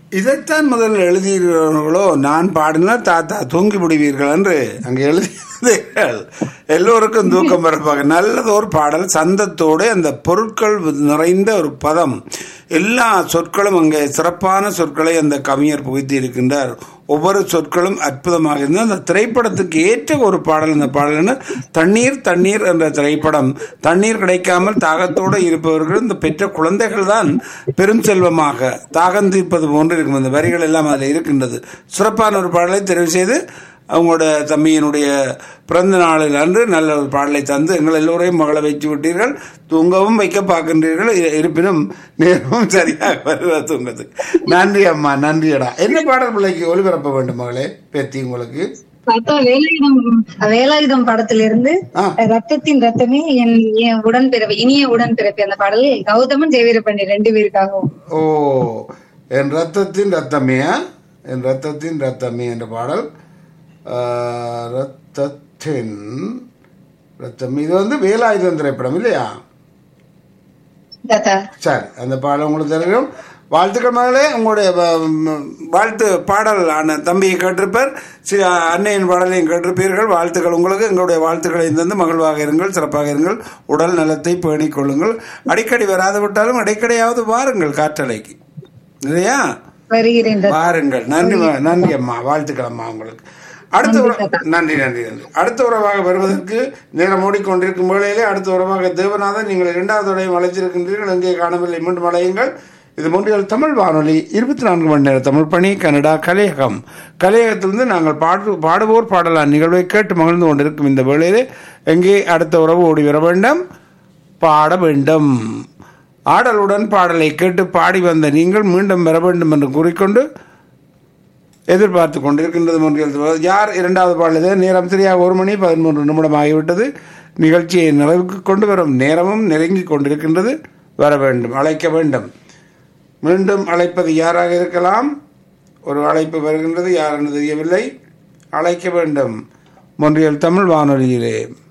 இதைத்தான் முதல்ல எழுதியிருக்கிறவர்களோ நான் பாடினால் தாத்தா தூங்கி விடுவீர்கள் என்று அங்கே எழுதியிருந்தீர்கள் எல்லோருக்கும் தூக்கம் பிறப்பாங்க நல்லது ஒரு பாடல் சந்தத்தோடு அந்த பொருட்கள் நிறைந்த ஒரு பதம் எல்லா சொற்களும் அங்கே சிறப்பான சொற்களை அந்த கவிஞர் புகுத்தி இருக்கின்றார் ஒவ்வொரு சொற்களும் அற்புதமாக இருந்தது அந்த திரைப்படத்துக்கு ஏற்ற ஒரு பாடல் அந்த பாடல் என்ன தண்ணீர் தண்ணீர் என்ற திரைப்படம் தண்ணீர் கிடைக்காமல் தாகத்தோடு இருப்பவர்கள் இந்த பெற்ற குழந்தைகள் தான் பெரும் செல்வமாக தாகம் தீர்ப்பது போன்று இருக்கும் அந்த வரிகள் எல்லாம் அதில் இருக்கின்றது சிறப்பான ஒரு பாடலை தெரிவு செய்து அவங்களோட தம்பியினுடைய பிறந்த நாளில் அன்று நல்ல ஒரு பாடலை தந்து எங்கள் எல்லோரையும் மகள வைத்து விட்டீர்கள் தூங்கவும் வைக்க பார்க்கின்றீர்கள் இ- இருப்பினும் நேரமும் சரியாக வருவ தூங்கத்துக்கு நன்றி அம்மா நன்றியடா என்ன பாடல் பிள்ளைக்கு ஒளிபரப்ப வேண்டும் மகளே பேத்தி உங்களுக்கு தாத்தா வேலாயுதம் வேலாயுதம் படத்திலிருந்து ஆ. ரத்தத்தின் ரத்தமே என் என் உடன்பிறப்பு இனிய உடன்பிறப்பு அந்த பாடல் கௌதமன் ஜெயவீரப்பண்ணி ரெண்டு பேருக்காகவும் ஓ என் ரத்தத்தின் ரத்தமே ஆ? என் ரத்தத்தின் ரத்தமே என்ற பாடல் ஆ, ரத்தத்தின் ரத்தம் இது வந்து வேலாயுதம் திரைப்படம் இல்லையா தாத்தா சரி அந்த பாடல் உங்களுக்கு தெரியும் வாழ்த்துக்கள் மகளே உங்களுடைய வ- ம், வாழ்த்து பாடல் ஆன தம்பியை கேட்டிருப்பார் சி அன்னையின் பாடலையும் கேட்டிருப்பீர்கள் வாழ்த்துக்கள் உங்களுக்கு எங்களுடைய வாழ்த்துக்களை தந்து மகிழ்வாக இருங்கள் சிறப்பாக இருங்கள் உடல் நலத்தை பேணிக் கொள்ளுங்கள் அடிக்கடி வராது விட்டாலும் அடிக்கடியாவது வாருங்கள் காற்றலைக்கு இல்லையா வருகிறேன் தாத்தா. வாருங்கள் நன்றி ம- நன்றி அம்மா வாழ்த்துக்கள் அம்மா உங்களுக்கு அடுத்த உற- நன்றி நன்றி நன்றி அடுத்த உறவாக வருவதற்கு நேரம் ஓடிக்கொண்டிருக்கும் வேளையிலே அடுத்த உறவாக தேவநாதன் நீங்கள் இரண்டாவது உடையும் அழைச்சிருக்கின்றீர்கள் எங்கே காணவில்லை மீண்டும் அழையுங்கள் இது மூன்றியல் தமிழ் வானொலி இருபத்தி நான்கு மணி நேர தமிழ் பணி கனடா கலையகம் கலையகத்திலிருந்து நாங்கள் பாடு பாடுவோர் பாடலான் நிகழ்வை கேட்டு மகிழ்ந்து கொண்டிருக்கும் இந்த வேளையிலே எங்கே அடுத்த உறவு ஓடி வர வேண்டும் பாட வேண்டும் ஆடலுடன் பாடலை கேட்டு பாடி வந்த நீங்கள் மீண்டும் வர வேண்டும் என்று கூறிக்கொண்டு எதிர்பார்த்து கொண்டிருக்கின்றது ஒன்றியல் யார் இரண்டாவது பாடலது நேரம் சரியாக ஒரு மணி பதிமூன்று நிமிடம் ஆகிவிட்டது நிகழ்ச்சியை நிறைவுக்கு கொண்டு வரும் நேரமும் நெருங்கி கொண்டிருக்கின்றது வர வேண்டும் அழைக்க வேண்டும் மீண்டும் அழைப்பது யாராக இருக்கலாம் ஒரு அழைப்பு வருகின்றது யார் என்று தெரியவில்லை அழைக்க வேண்டும் ஒன்றியல் தமிழ் வானொலியிலே